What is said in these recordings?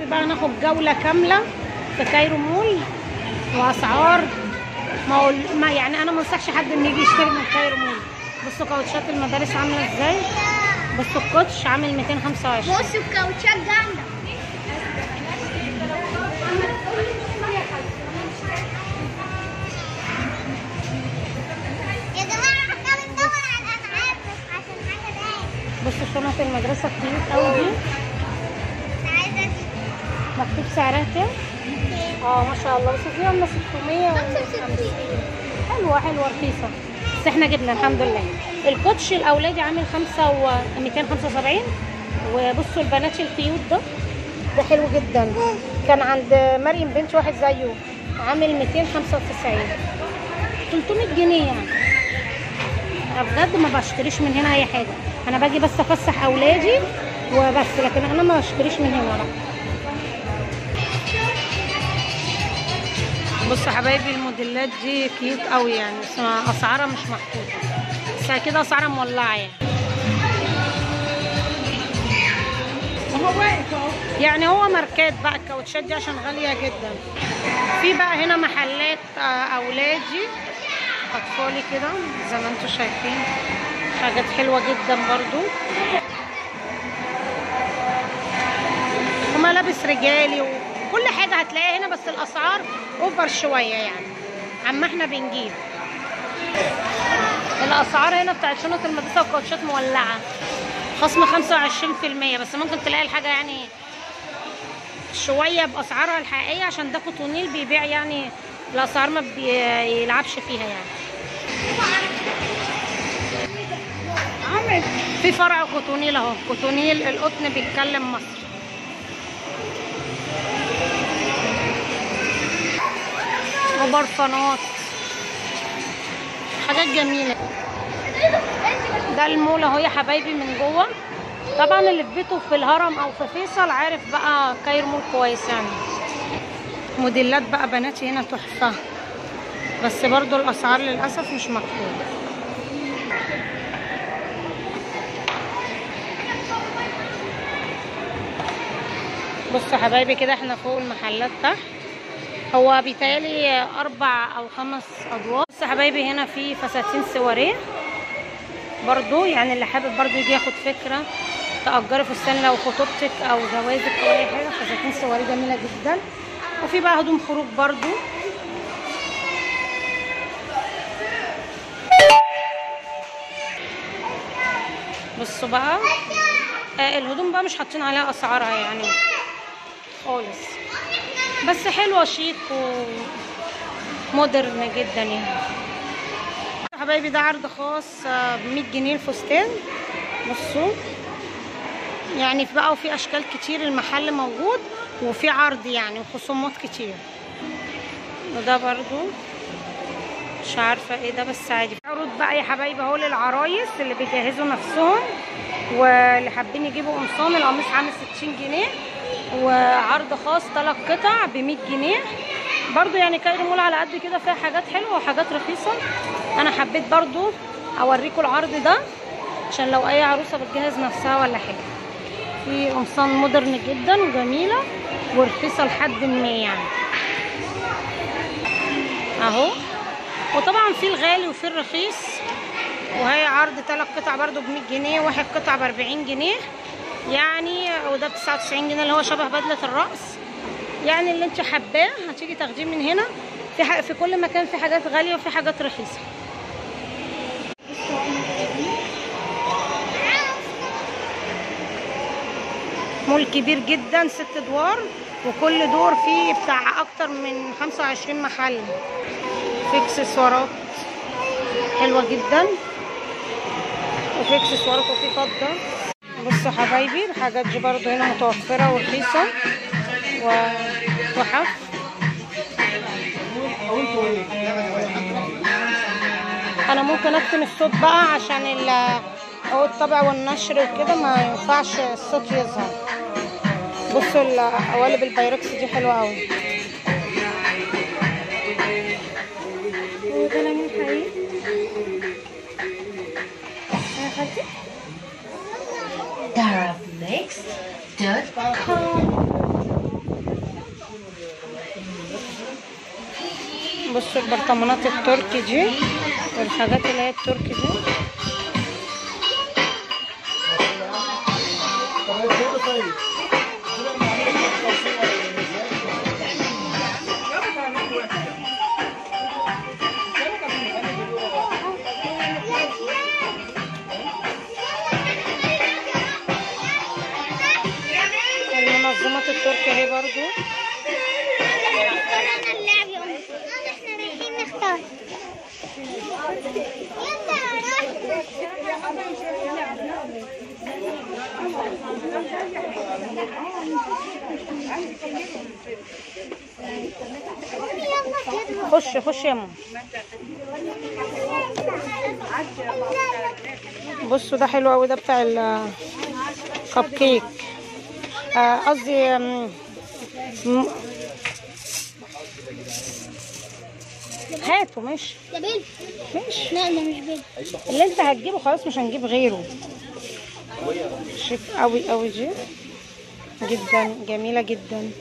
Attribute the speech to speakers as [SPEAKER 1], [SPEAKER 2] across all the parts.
[SPEAKER 1] حبايبي بقى ناخد جولة كاملة في كايرو مول واسعار ما, أقول ما يعني انا ما انصحش حد انه يجي يشتري من كايرو مول بصوا كاوتشات المدارس عاملة ازاي بصوا الكوتش عامل 225
[SPEAKER 2] بصوا الكاوتشات جامدة يا جماعة احنا بندور على الألعاب بس عشان حاجة ده
[SPEAKER 1] بصوا شنط المدرسة كتير قوي دي
[SPEAKER 2] عايزة دي
[SPEAKER 1] مكتوب سعرها كام اه ما شاء الله بس فيها من 600 و 50 حلوه حلوه رخيصه بس احنا جبنا الحمد لله الكوتش الاولادي عامل 5 و 275 وبصوا البنات الكيوت ده ده حلو جدا كان عند مريم بنت واحد زيه عامل 295 300 جنيه يعني انا بجد ما بشتريش من هنا اي حاجه انا باجي بس افسح اولادي وبس لكن انا ما بشتريش من هنا لا بصوا حبايبي الموديلات دي كيوت قوي يعني بس اسعارها مش محطوطه بس كده اسعارها مولعه يعني يعني هو ماركات بقى الكاوتشات دي عشان غاليه جدا في بقى هنا محلات آه، اولادي اطفالي كده زي ما انتم شايفين حاجات حلوه جدا برضو وملابس رجالي وكل حاجه هتلاقيها هنا بس الاسعار اوفر شويه يعني عما احنا بنجيب الاسعار هنا بتاعت شنط المدرسه والكاوتشات مولعه خصم 25% بس ممكن تلاقي الحاجه يعني شويه باسعارها الحقيقيه عشان ده كوتونيل بيبيع يعني الاسعار ما بيلعبش فيها يعني في فرع كوتونيل اهو كوتونيل القطن بيتكلم مصر وبرفانات حاجات جميله ده المول اهو يا حبايبي من جوه طبعا اللي في بيته في الهرم او في فيصل عارف بقى كاير مول كويس يعني موديلات بقى بناتي هنا تحفه بس برضو الاسعار للاسف مش مكتوبه بصوا يا حبايبي كده احنا فوق المحلات تحت هو بيتهيألي اربع او خمس ادوار بصوا يا حبايبي هنا في فساتين سواريه برضو يعني اللي حابب برضو يجي ياخد فكره تأجري فستان لو خطوبتك او جوازك او اي حاجه فساتين سواريه جميله جدا وفي بقى هدوم خروج برضو بصوا بقى آه الهدوم بقى مش حاطين عليها اسعارها يعني خالص بس حلوه شيك ومودرن جدا يعني حبايبي ده عرض خاص ب 100 جنيه الفستان بصوا يعني في بقى وفي اشكال كتير المحل موجود وفي عرض يعني وخصومات كتير وده برضو مش عارفه ايه ده بس عادي عروض بقى يا حبايبي اهو للعرايس اللي بيجهزوا نفسهم واللي حابين يجيبوا قمصان القميص عامل 60 جنيه وعرض خاص ثلاث قطع ب 100 جنيه برضو يعني كايرو مول على قد كده فيها حاجات حلوه وحاجات رخيصه انا حبيت برضو اوريكم العرض ده عشان لو اي عروسه بتجهز نفسها ولا حاجه في قمصان مودرن جدا وجميله ورخيصه لحد ما يعني اهو وطبعا في الغالي وفي الرخيص وهي عرض ثلاث قطع برضو ب 100 جنيه واحد قطع ب 40 جنيه يعني وده ب 99 جنيه اللي هو شبه بدله الرأس يعني اللي انت حباه هتيجي تاخديه من هنا في ح... في كل مكان في حاجات غاليه وفي حاجات رخيصه مول كبير جدا ست ادوار وكل دور فيه بتاع اكتر من 25 محل في اكسسوارات حلوه جدا وفي اكسسوارات وفي فضه بصوا حبايبي الحاجات دي برضو هنا متوفره ورخيصه وتحف انا ممكن اكتم الصوت بقى عشان ال هو الطبع والنشر وكده ما ينفعش الصوت يظهر بصوا القوالب البايركس دي حلوه قوي وده ليمون حقيقي يا خالتي
[SPEAKER 3] darabmix.com
[SPEAKER 1] برطمانات التركي دي والحاجات اللي هي التركي دي المنظمات التركي اهي برضو
[SPEAKER 2] انا اللعب يا امي احنا رايحين نختار يلا
[SPEAKER 1] خش خش يا ماما بصوا ده حلو قوي ده بتاع الكب كيك آه، قصدي آم، م- هاتوا ماشي
[SPEAKER 2] ده بيل
[SPEAKER 1] ماشي
[SPEAKER 2] لا ده مش بيل
[SPEAKER 1] اللي انت هتجيبه خلاص مش هنجيب غيره شيك قوي قوي دي جدا جميلة جدا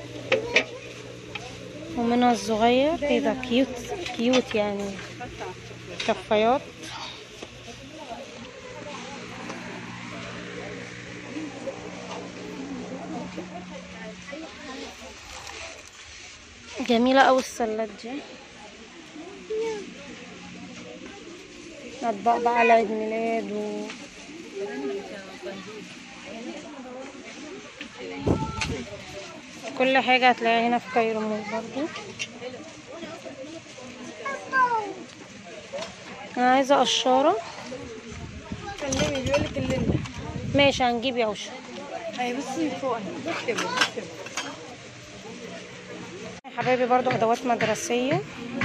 [SPEAKER 1] ومنها الصغير ايه ده كيوت كيوت يعني كفايات جميلة قوي السلات دي اطباق بقى على عيد ميلاد و كل حاجة هتلاقيها هنا في كايرو مول برضو انا عايزة قشارة
[SPEAKER 3] كلمي بيقول لك كلمي
[SPEAKER 1] ماشي هنجيب يا وشا
[SPEAKER 3] اي بصي فوق اهي بكتب بكتب
[SPEAKER 1] يا حبايبي برضو ادوات مدرسية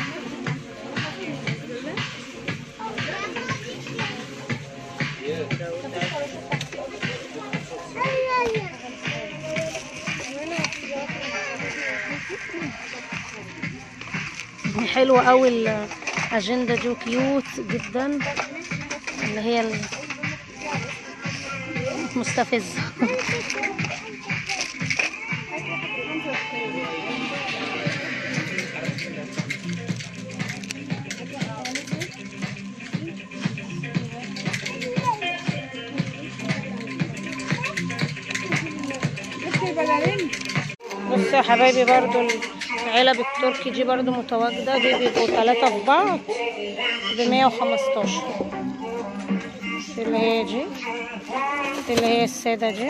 [SPEAKER 1] حلوة قوي الاجندة دي كيوت جدا اللي هي ال- مستفزة
[SPEAKER 3] بصي بلالين
[SPEAKER 1] بصوا يا حبايبي برضو العلب التركي دي برضو متواجدة دي بيبقوا ثلاثة في بعض بمية وخمستاشر دي اللي هي دي دي اللي هي السادة دي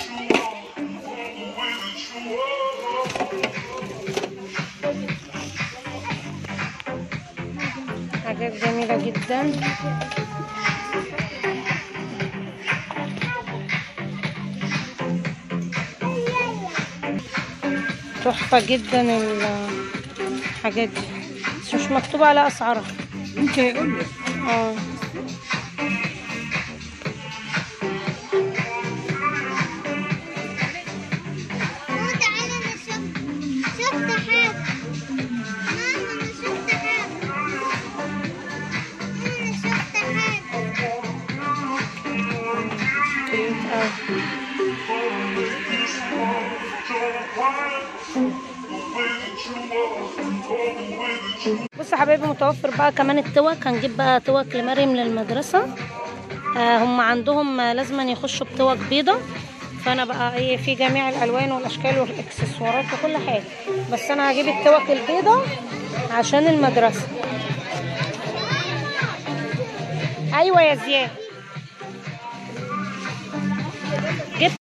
[SPEAKER 1] حاجات جميلة جدا تحفة جدا الحاجات دي بس مش مكتوب على أسعارها
[SPEAKER 3] يمكن يقول لك
[SPEAKER 1] اه
[SPEAKER 2] ماما تعالى انا شفت شفت حاجة ماما انا شفت حاجة انا شفت حاجة
[SPEAKER 1] كيوت أوي بصوا يا حبايبي متوفر بقى كمان التوك هنجيب بقى توك لمريم للمدرسة آه هم عندهم آه، لازم يخشوا بتوك بيضة فانا بقى ايه في جميع الالوان والاشكال والاكسسوارات وكل حاجة بس انا هجيب التوك البيضة عشان المدرسة ايوه يا زياد جبت